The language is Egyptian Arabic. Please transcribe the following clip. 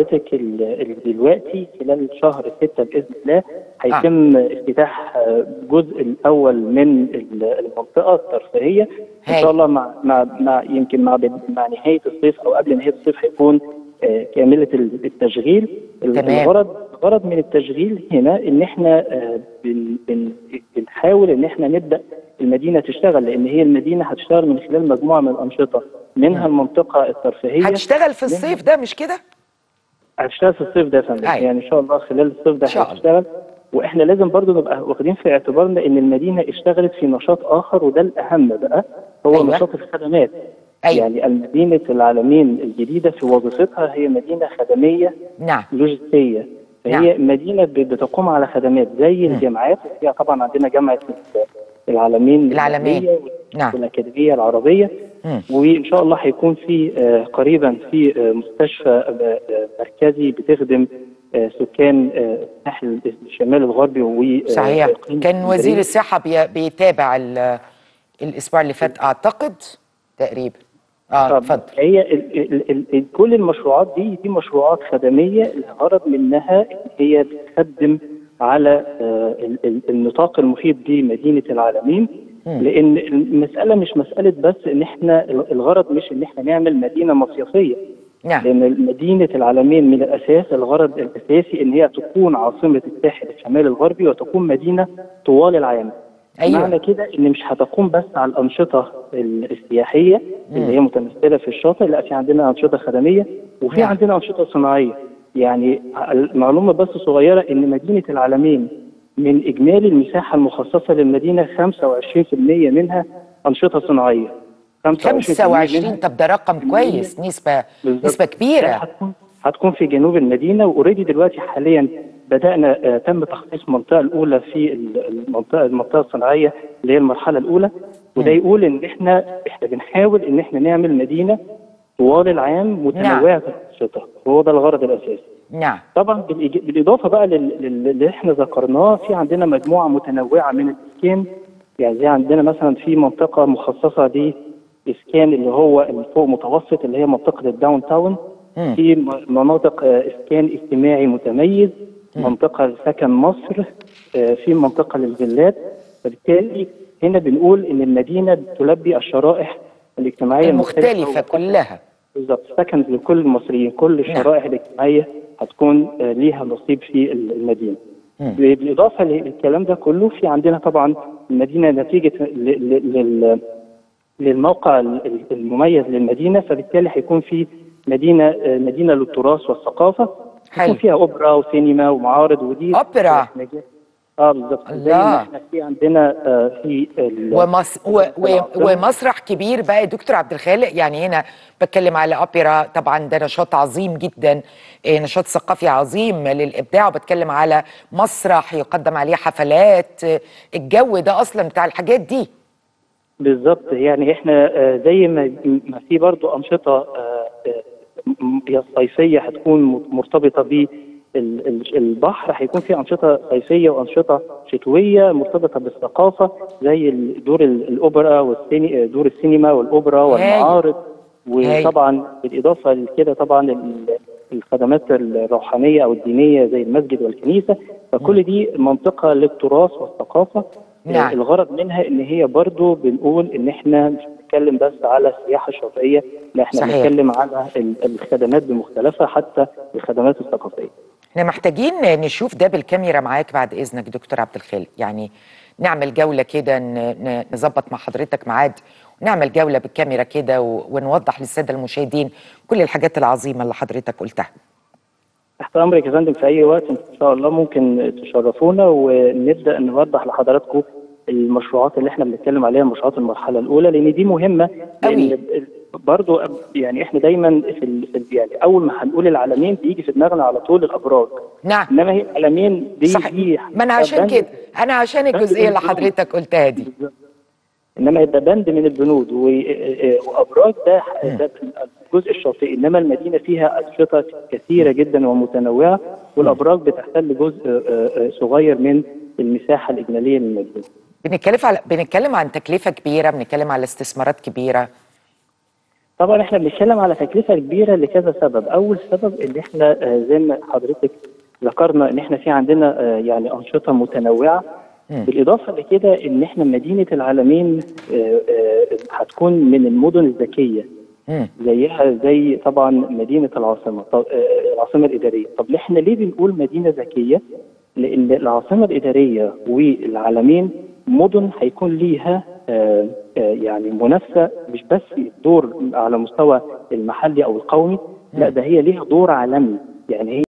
حضرتك ال- ال- دلوقتي خلال شهر 6 باذن الله هيتم افتتاح آه، الجزء الاول من ال- المنطقه الترفيهيه ان هاي. شاء الله مع مع مع يمكن مع بد- مع نهايه الصيف او قبل نهايه الصيف هيكون آه، كامله ال- التشغيل تمام. الغرض الغرض من التشغيل هنا ان احنا آه، بن- بن- بنحاول ان احنا نبدا المدينه تشتغل لان هي المدينه هتشتغل من خلال مجموعه من الانشطه منها المنطقه الترفيهيه هتشتغل في الصيف ده مش كده هتشتغل في الصيف ده يا فندم أيوة. يعني ان شاء الله خلال الصيف ده إن شاء الله. هتشتغل واحنا لازم برضو نبقى واخدين في اعتبارنا ان المدينه اشتغلت في نشاط اخر وده الاهم بقى هو أيوة. نشاط الخدمات أيوة. يعني المدينه العالمين الجديده في وظيفتها هي مدينه خدميه نعم لوجستيه فهي مدينه ب- بتقوم على خدمات زي الجامعات فيها طبعا عندنا جامعه العالمين العالمين. العربية نعم. والاكاديميه العربيه مم. وان شاء الله هيكون في آه، قريبا في آه، مستشفى آه، آه، مركزي بتخدم آه، سكان آه، الساحل الشمال الغربي و آه، صحيح إقليم كان وزير اسكندرية. الصحة بي- بيتابع ال- الأسبوع اللي فات أعتقد تقريبا اه طب اتفضل هي ال ال ال ال كل المشروعات دي دي مشروعات خدميه الغرض منها ان هي بتخدم على آه، ال- ال- النطاق المحيط بمدينه العالمين لان المساله مش مساله بس ان احنا الغرض مش ان احنا نعمل مدينه مصيفيه نعم لان مدينه العالمين من الاساس الغرض الاساسي ان هي تكون عاصمه الساحل الشمالي الغربي وتكون مدينه طوال العام أيوة. معنى كده ان مش هتقوم بس على الانشطه ال- السياحيه اللي هي متمثله في الشاطئ لا في عندنا انشطه خدميه وفي نعم. عندنا انشطه صناعيه يعني المعلومه بس صغيره ان مدينه العالمين من اجمالي المساحه المخصصه للمدينه 25% منها انشطه صناعيه 25% منها 25 طب ده رقم كويس نسبة بالظبط. نسبة ده كبيرة هتكون هتكون في جنوب المدينه واوريدي دلوقتي حاليا بدانا آه، تم تخصيص المنطقه الاولى في ال- المنطقه المنطقه الصناعيه اللي هي المرحله الاولى وده يقول ان احنا احنا بنحاول ان احنا نعمل مدينه طوال العام متنوعه في الانشطه وهو ده الغرض الاساسي نعم طبعا بالإج- بالاضافه بقى لل- لل- اللي احنا ذكرناه في عندنا مجموعه متنوعه من الاسكان يعني زي عندنا مثلا في منطقه مخصصه لاسكان اللي هو الفوق متوسط اللي هي منطقه الداون تاون مم. في م- مناطق آه، اسكان اجتماعي متميز منطقه لسكن مصر آه، في منطقه للفيلات فبالتالي هنا بنقول ان المدينه تلبي الشرائح الاجتماعيه المختلفة كلها بالظبط سكن لكل المصريين كل الشرائح الاجتماعيه هتكون آه، ليها نصيب في ال- المدينه مم. بالاضافه للكلام ده كله في عندنا طبعا المدينه نتيجه ل- ل- لل للموقع ال- ال- المميز للمدينه فبالتالي هيكون في مدينه آه، مدينه للتراث والثقافه حلو. هيكون فيها اوبرا وسينما ومعارض ودي أوبرا. اه بالظبط زي الله. ما احنا في عندنا آه، في ال- ومس و و العاصمة. ومسرح كبير بقى يا دكتور عبد الخالق يعني هنا بتكلم على اوبرا طبعا ده نشاط عظيم جدا إيه، نشاط ثقافي عظيم للابداع وبتكلم على مسرح يقدم عليه حفلات إيه، الجو ده اصلا بتاع الحاجات دي بالظبط يعني احنا آه، زي ما ما في برضو انشطه آه، آه، م- هي الصيفيه هتكون م- مرتبطه ب البحر هيكون في انشطه صيفيه وانشطه شتويه مرتبطه بالثقافه زي ال- دور ال- الاوبرا والسيني دور السينما والاوبرا والمعارض هاي. وطبعا بالاضافه لكده طبعا ال- الخدمات الروحانيه او الدينيه زي المسجد والكنيسه فكل دي منطقه للتراث والثقافه نعم. الغرض منها ان هي برضو بنقول ان احنا مش بنتكلم بس على السياحه الشاطئيه لا احنا صحيح. بنتكلم على ال- الخدمات بمختلفها حتى الخدمات الثقافيه احنا محتاجين نشوف ده بالكاميرا معاك بعد اذنك دكتور عبد الخالق يعني نعمل جوله كده ن- ن- نظبط مع حضرتك ميعاد ونعمل جوله بالكاميرا كده و- ونوضح للساده المشاهدين كل الحاجات العظيمه اللي حضرتك قلتها تحت امرك يا فندم في اي وقت ان شاء الله ممكن تشرفونا ونبدا نوضح لحضراتكم المشروعات اللي احنا بنتكلم عليها مشروعات المرحله الاولى لان دي مهمه أوي. لان برضو يعني احنا دايما في ال- في ال- يعني اول ما هنقول العالمين بيجي في دماغنا على طول الابراج نعم انما هي العالمين دي صح دي ما انا عشان بند- كده انا عشان الجزئيه اللي بند- حضرتك قلتها دي بالظبط. انما ده بند من البنود و- وابراج ده ده الجزء الشاطئي انما المدينه فيها انشطه كثيره جدا ومتنوعه والابراج بتحتل جزء آه، آه، صغير من المساحه الاجماليه للمدينه. بنتكلم على بنتكلم عن تكلفه كبيره بنتكلم على استثمارات كبيره طبعا احنا بنتكلم على تكلفه كبيره لكذا سبب، اول سبب ان احنا آه، زي ما حضرتك ذكرنا ان احنا في عندنا آه، يعني انشطه متنوعه مم. بالاضافه لكده ان احنا مدينه العالمين آه، آه، هتكون من المدن الذكيه مم. زيها زي طبعا مدينه العاصمه طب آه، العاصمه الاداريه، طب احنا ليه بنقول مدينه ذكيه؟ لان العاصمه الاداريه والعالمين مدن هيكون ليها آه، آه، يعني منافسه مش بس دور على مستوى المحلي او القومي لا ده هي ليها دور عالمي يعني هي